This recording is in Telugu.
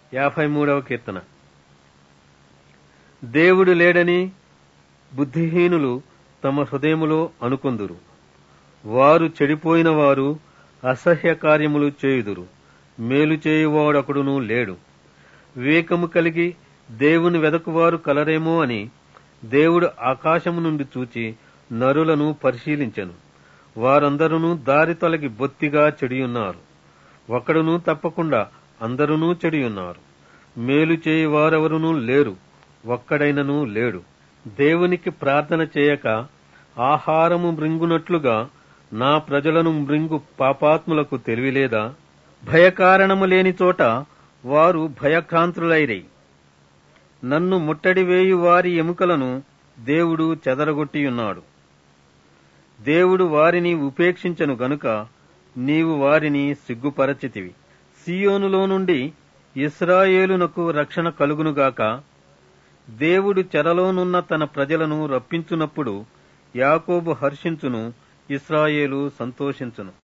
యాభై మూడవ కీర్తన దేవుడు లేడని బుద్ధిహీనులు తమ హృదయములో అనుకొందురు వారు చెడిపోయిన వారు అసహ్య కార్యములు చేయుదురు మేలు చేయువాడొకడును లేడు వివేకము కలిగి దేవుని వెదకువారు కలరేమో అని దేవుడు ఆకాశము నుండి చూచి నరులను పరిశీలించెను వారందరూ దారి తొలగి బొత్తిగా చెడియున్నారు ఒకడును తప్పకుండా అందరునూ చెడియున్నారు మేలు చేయువారెవరునూ లేరు ఒక్కడైనను లేడు దేవునికి ప్రార్థన చేయక ఆహారము మృంగునట్లుగా నా ప్రజలను మృంగు పాపాత్ములకు తెలివిలేదా భయకారణము లేని చోట వారు భయక్రాంతులైరై నన్ను ముట్టడి వేయు వారి ఎముకలను దేవుడు చెదరగొట్టియున్నాడు దేవుడు వారిని ఉపేక్షించను గనుక నీవు వారిని సిగ్గుపరచితివి సియోనులో నుండి ఇస్రాయేలునకు రక్షణ కలుగునుగాక దేవుడు చెరలోనున్న తన ప్రజలను రప్పించునప్పుడు యాకోబు హర్షించును ఇస్రాయేలు సంతోషించును